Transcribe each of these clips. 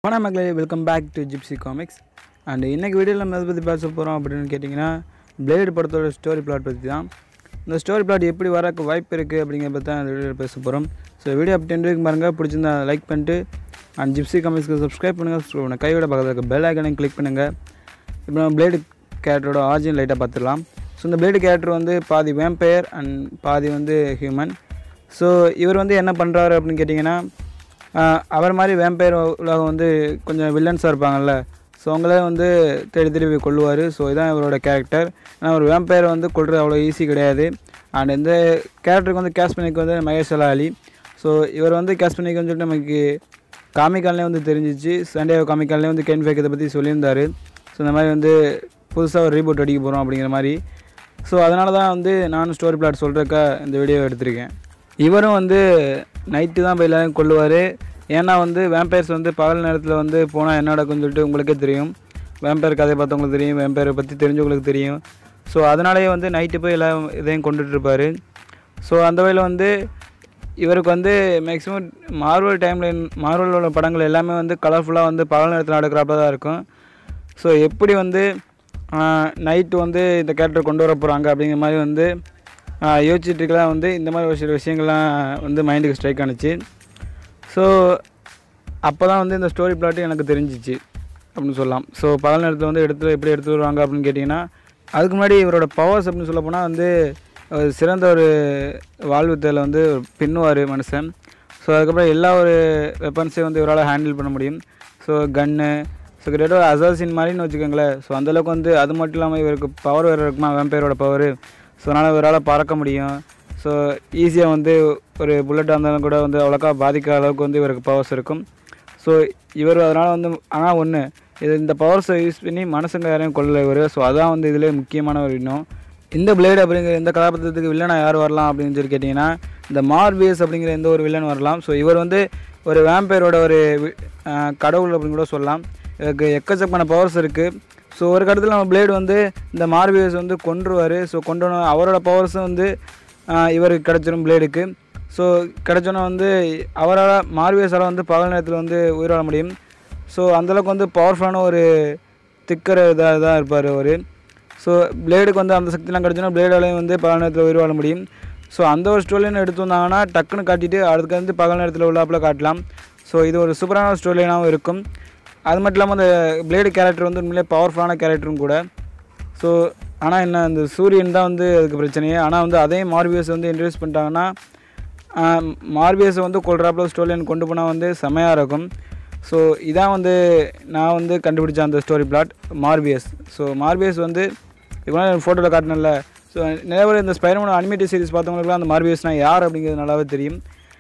வணக்கம் மக்களே welcome back to Gypsy Comics and இன்னைக்கு வீடியோவில் நம்ம எதை பற்றி பேச போகிறோம் அப்படின்னு கேட்டிங்கன்னா பிளேடு படத்தோட ஸ்டோரி பிளாட் பற்றி தான் இந்த ஸ்டோரி பிளாட் எப்படி வரக்கு வாய்ப்பு இருக்குது அப்படிங்கிறத பற்றி தான் இந்த வீடியோவில் பேச போகிறோம் ஸோ வீடியோ அப்படி வரைக்கும் பாருங்கள் பிடிச்சிருந்தா லைக் பண்ணிட்டு அண்ட் ஜிப்சி காமிக்ஸ்க்கு சப்ஸ்கிரைப் பண்ணுங்கள் ஸோ உங்கள் கையோட பக்கத்தில் இருக்க பெல் ஐக்கனையும் கிளிக் பண்ணுங்கள் இப்போ நம்ம பிளேடு கேரக்டரோட ஆர்ஜின் லைட்டாக பார்த்துடலாம் ஸோ இந்த பிளேடு கேரக்டர் வந்து பாதி வேம்பயர் அண்ட் பாதி வந்து ஹியூமன் ஸோ இவர் வந்து என்ன பண்ணுறாரு அப்படின்னு கேட்டிங்கன்னா ஆஹ் அவர் மாதிரி வேம்பயர் உலகம் வந்து கொஞ்சம் வில்லன்ஸாக இருப்பாங்கல்ல ஸோ அவங்களே வந்து தேடி தேடி போய் கொள்ளுவார் ஸோ இதான் இவரோட கேரக்டர் ஆனால் ஒரு வேம்பயரை வந்து கொள்வது அவ்வளோ ஈஸி கிடையாது அண்ட் இந்த கேரக்டருக்கு வந்து கேஷ் பண்ணிக்கு வந்து மகேஷ் அலி ஸோ இவர் வந்து கேஷ் பண்ணிக்குன்னு சொல்லிட்டு நமக்கு காமிக்கால்லே வந்து தெரிஞ்சிச்சு சண்டே காமிக்கால்லே வந்து கேன் ஃபேக் இதை பற்றி சொல்லியிருந்தார் ஸோ இந்த மாதிரி வந்து புதுசாக ஒரு ரீபோட் அடிக்க போகிறோம் அப்படிங்கிற மாதிரி ஸோ அதனால தான் வந்து நானும் ஸ்டோரி பிளாட் சொல்கிறக்கா இந்த வீடியோ எடுத்திருக்கேன் இவரும் வந்து நைட்டு தான் போய் எல்லாரும் கொள்ளுவார் ஏன்னா வந்து வேம்பயர்ஸ் வந்து பகல் நேரத்தில் வந்து போனால் என்ன நடக்கும்னு சொல்லிட்டு உங்களுக்கே தெரியும் வேம்பயர் கதையை பார்த்தவங்களுக்கு தெரியும் வேம்பயரை பற்றி தெரிஞ்சவங்களுக்கு தெரியும் ஸோ அதனாலேயே வந்து நைட்டு போய் எல்லா இதையும் கொண்டுட்டு இருப்பார் ஸோ அந்த வகையில் வந்து இவருக்கு வந்து மேக்ஸிமம் மார்வல் டைமில் மார்வலோட படங்கள் எல்லாமே வந்து கலர்ஃபுல்லாக வந்து பகல் நேரத்தில் நடக்கிறப்ப தான் இருக்கும் ஸோ எப்படி வந்து நைட்டு வந்து இந்த கேரக்டர் கொண்டு வர போகிறாங்க அப்படிங்கிற மாதிரி வந்து ஆஹ் யோசிச்சுட்டு இருக்கலாம் வந்து இந்த மாதிரி ஒரு சில விஷயங்கள்லாம் வந்து மைண்டுக்கு ஸ்ட்ரைக் ஆனுச்சு ஸோ அப்போ தான் வந்து இந்த ஸ்டோரி பிளாட்டு எனக்கு தெரிஞ்சிச்சு அப்படின்னு சொல்லலாம் ஸோ பகல் நேரத்தில் வந்து எடுத்து எப்படி எடுத்து வருவாங்க அப்படின்னு கேட்டிங்கன்னா அதுக்கு முன்னாடி இவரோட பவர்ஸ் அப்படின்னு சொல்ல போனால் வந்து ஒரு சிறந்த ஒரு வாழ்வுத்தில் வந்து பின்னுவார் மனுஷன் ஸோ அதுக்கப்புறம் எல்லா ஒரு வெப்பன்ஸையும் வந்து இவரால் ஹேண்டில் பண்ண முடியும் ஸோ கன்னு ஸோ கிட்டத்தட்ட ஒரு அசாசின் மாதிரின்னு வச்சுக்கோங்களேன் ஸோ அந்தளவுக்கு வந்து அது மட்டும் இல்லாமல் இவருக்கு பவர் வேறு இருக்குமா வேம்பையரோட பவர் ஸோ அதனால் இவரால் பறக்க முடியும் ஸோ ஈஸியாக வந்து ஒரு புல்லட்டாக இருந்தாலும் கூட வந்து அவ்வளோக்கா பாதிக்காத அளவுக்கு வந்து இவருக்கு பவர்ஸ் இருக்கும் ஸோ இவர் அதனால் வந்து ஆனால் ஒன்று இது இந்த பவர்ஸை யூஸ் பண்ணி மனுஷங்க யாரையும் கொள்ளல இவர் ஸோ அதான் வந்து இதிலே முக்கியமான ஒரு இன்னும் இந்த பிளேடு அப்படிங்கிற இந்த கதாபாத்திரத்துக்கு வில்லனா யார் வரலாம் அப்படின்னு சொல்லி கேட்டிங்கன்னா இந்த மார்பியஸ் அப்படிங்கிற எந்த ஒரு வில்லன் வரலாம் ஸோ இவர் வந்து ஒரு வேம்பயரோட ஒரு வி- ஆஹ் கடவுள் அப்படின்னு கூட சொல்லலாம் இதுக்கு எக்கச்சக்கமான பவர்ஸ் இருக்குது ஸோ ஒரு கட்டத்தில் நம்ம பிளேடு வந்து இந்த மார்பியஸ் வந்து கொன்றுவார் ஸோ கொண்டு வந்து அவரோட பவர்ஸும் வந்து ஆஹ் இவருக்கு கிடச்சிரும் பிளேடுக்கு ஸோ கிடச்சோன்னா வந்து அவரால் மார்பியஸால் வந்து பகல் நேரத்தில் வந்து உயிர் வாழ முடியும் ஸோ அந்தளவுக்கு வந்து பவர்ஃபுல்லான ஒரு திக்கர் இதாக தான் இருப்பார் அவர் ஸோ பிளேடுக்கு வந்து அந்த சக்திலாம் கிடச்சோன்னா பிளேடாலையும் வந்து பகல் நேரத்தில் உயிர் வாழ முடியும் ஸோ அந்த ஒரு ஸ்டோரிலைன் எடுத்து வந்தாங்கன்னா டக்குன்னு காட்டிட்டு அதுக்கு வந்து பகல் நேரத்தில் உள்ளாப்பில் காட்டலாம் ஸோ இது ஒரு சூப்பரான ஸ்டோரிலைனாகவும் இருக்கும் அது மட்டும் இல்லாமல் அந்த பிளேடு கேரக்டர் வந்து உண்மையிலே பவர்ஃபுல்லான கேரக்டரும் கூட ஸோ ஆனால் என்ன அந்த சூரியன் தான் வந்து அதுக்கு பிரச்சனையே ஆனால் வந்து அதே மார்பியஸ் வந்து இன்ட்ரடியூஸ் பண்ணிட்டாங்கன்னா மார்பியஸை வந்து கொள்றாப்புல ஸ்டோரிலைன் கொண்டு போனால் வந்து செமையாக இருக்கும் ஸோ இதான் வந்து நான் வந்து கண்டுபிடிச்ச அந்த story plot Morbius so Morbius வந்து இப்போ ஃபோட்டோவில் காட்டினல ஸோ நிறைய பேர் இந்த ஸ்பைரமோட அனிமேட்டட் சீரிஸ் பார்த்தவங்களுக்குலாம் அந்த மார்பியஸ்னால் யார் அப்படிங்கிறது நல்லாவே தெரியும்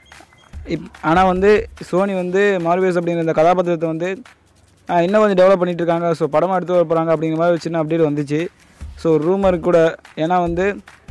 இப் ஆனால் வந்து சோனி வந்து மார்பியஸ் அப்படிங்கிற இந்த கதாபாத்திரத்தை வந்து ஆஹ், இன்னும் கொஞ்சம் டெவலப் பண்ணிட்டு இருக்காங்க ஸோ படமாக எடுத்து வர போகிறாங்க அப்படிங்கிற மாதிரி ஒரு சின்ன அப்டேட் வந்துச்சு ஸோ ரூமர் கூட ஏன்னா வந்து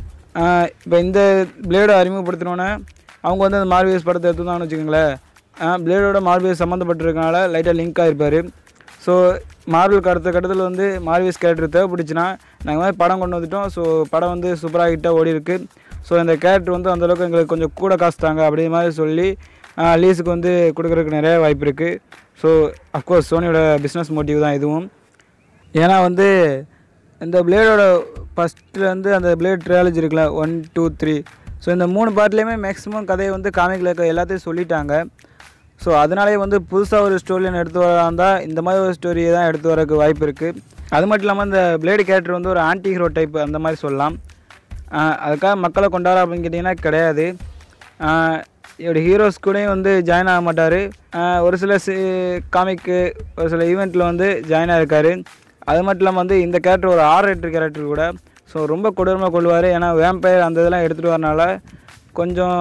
இப்போ இந்த பிளேடை அறிமுகப்படுத்தினோன்னே அவங்க வந்து அந்த மார்பியஸ் படத்தை எடுத்துதான்னு வச்சுக்கோங்களேன் பிளேடோட மார்பியஸ் சம்மந்தப்பட்டிருக்கனால லைட்டாக லிங்க் ஆகிருப்பார் ஸோ மார்வலுக்கு அடுத்த கட்டத்தில் வந்து மார்வியஸ் கேரக்டர் தேவைப்பட்டுச்சுன்னா நாங்கள் மாதிரி படம் கொண்டு வந்துட்டோம் ஸோ படம் வந்து சூப்பராக ஹிட்டாக ஓடி இருக்கு ஸோ இந்த கேரக்டர் வந்து அந்தளவுக்கு எங்களுக்கு கொஞ்சம் கூட காசு தாங்க அப்படிங்கிற மாதிரி சொல்லி லீஸுக்கு வந்து கொடுக்குறதுக்கு நிறைய வாய்ப்பு இருக்குது ஸோ அஃப்கோர்ஸ் சோனியோட பிஸ்னஸ் மோட்டிவ் தான் இதுவும் ஏன்னா வந்து இந்த பிளேடோட ஃபஸ்ட்லேருந்து அந்த பிளேட் ட்ரையாலஜி இருக்குல்ல ஒன் டூ த்ரீ ஸோ இந்த மூணு பார்ட்லேயுமே மேக்ஸிமம் கதையை வந்து காமிக்கில் இருக்க எல்லாத்தையும் சொல்லிட்டாங்க ஸோ அதனாலே வந்து புதுசாக ஒரு ஸ்டோரியை எடுத்து வரா இந்த மாதிரி ஒரு ஸ்டோரியை தான் எடுத்து வரக்கு வாய்ப்பு இருக்குது அது மட்டும் இல்லாமல் இந்த பிளேடு கேரக்டர் வந்து ஒரு ஆன்டி ஹீரோ டைப் அந்த மாதிரி சொல்லலாம் ஆஹ் அதுக்காக மக்களை கொண்டாட அப்படின்னு கேட்டிங்கன்னா கிடையாது ஆஹ் இவரோட ஹீரோஸ் கூடயும் வந்து ஜாயின் ஆக மாட்டார் ஒரு சில சி காமிக்கு ஒரு சில ஈவெண்ட்டில் வந்து ஜாயின் ஆகிருக்காரு அது மட்டும் இல்லாமல் வந்து இந்த கேரக்டர் ஒரு ஆர் ரேட்டர் கேரக்டர் கூட ஸோ ரொம்ப கொடூரமாக கொள்வார் ஏன்னா வேம்பயர் அந்த இதெல்லாம் எடுத்துகிட்டு வரனால கொஞ்சம்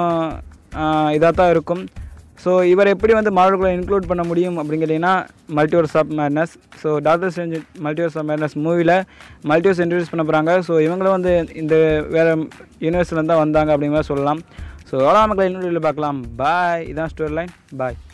இதாக தான் இருக்கும் ஸோ இவர் எப்படி வந்து மாடல்குள்ளே இன்க்ளூட் பண்ண முடியும் அப்படின்னு கேட்டிங்கன்னா Multiverse of Madness so Doctor Strange Multiverse of Madness மூவியில் மல்டிவர்ஸ் இன்ட்ரடியூஸ் பண்ண போகிறாங்க ஸோ இவங்களும் வந்து இந்த வேறு யூனிவர்ஸ்லேருந்து தான் வந்தாங்க அப்படிங்கிற மாதிரி சொல்லலாம் ஸோ எவ்வளோ மக்களை இன்னொரு பார்க்கலாம் பாய் இதான் ஸ்டோரி லைன் பாய்